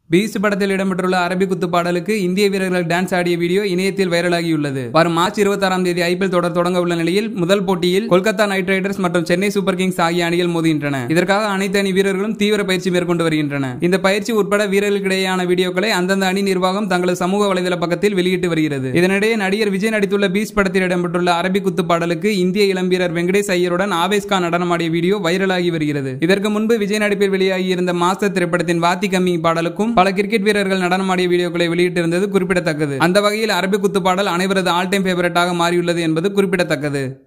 Beast படத்தில் இடம்பெற்றுள்ள அரபி குத்து பாடலுக்கு இந்திய வீரர்கள் டான்ஸ் ஆடிய வீடியோ இணையத்தில் வைரலாகியுள்ளது வரும் மார்ச் இருபத்தாறாம் தேதி ஐபிஎல் தொடர் தொடங்க உள்ள நிலையில் முதல் போட்டியில் கொல்கத்தா நைட் ரைடர்ஸ் மற்றும் சென்னை சூப்பர் கிங்ஸ் ஆகிய அணிகள் மோதுகின்றன இதற்காக அனைத்து அணி வீரர்களும் தீவிர பயிற்சி மேற்கொண்டு வருகின்றன இந்த பயிற்சி உட்பட வீரர்களுக்கிடையேயான வீடியோக்களை அந்தந்த அணி நிர்வாகம் தங்களது சமூக வலைதள பக்கத்தில் வெளியிட்டு வருகிறது இதனிடையே நடிகர் விஜய் நடித்துள்ள பீஸ் படத்தில் இடம்பெற்றுள்ள அரபி குத்து பாடலுக்கு இந்திய இளம் வீரர் வெங்கடேஷ் ஐயருடன் ஆவேஸ் கான் நடனமாடிய வீடியோ வைரலாகி வருகிறது இதற்கு முன்பு விஜய் நடிப்பில் வெளியாகி இருந்த மாஸ்டர் திரைப்படத்தின் வாத்தி கம்மி பாடலுக்கும் பல கிரிக்கெட் வீரர்கள் நடனமாடிய வீடியோக்களை வெளியிட்டிருந்தது குறிப்பிடத்தக்கது அந்த வகையில் அரபி குத்து பாடல் அனைவரது ஆல் டைம் ஃபேவரட்டாக மாறியுள்ளது என்பது குறிப்பிடத்தக்கது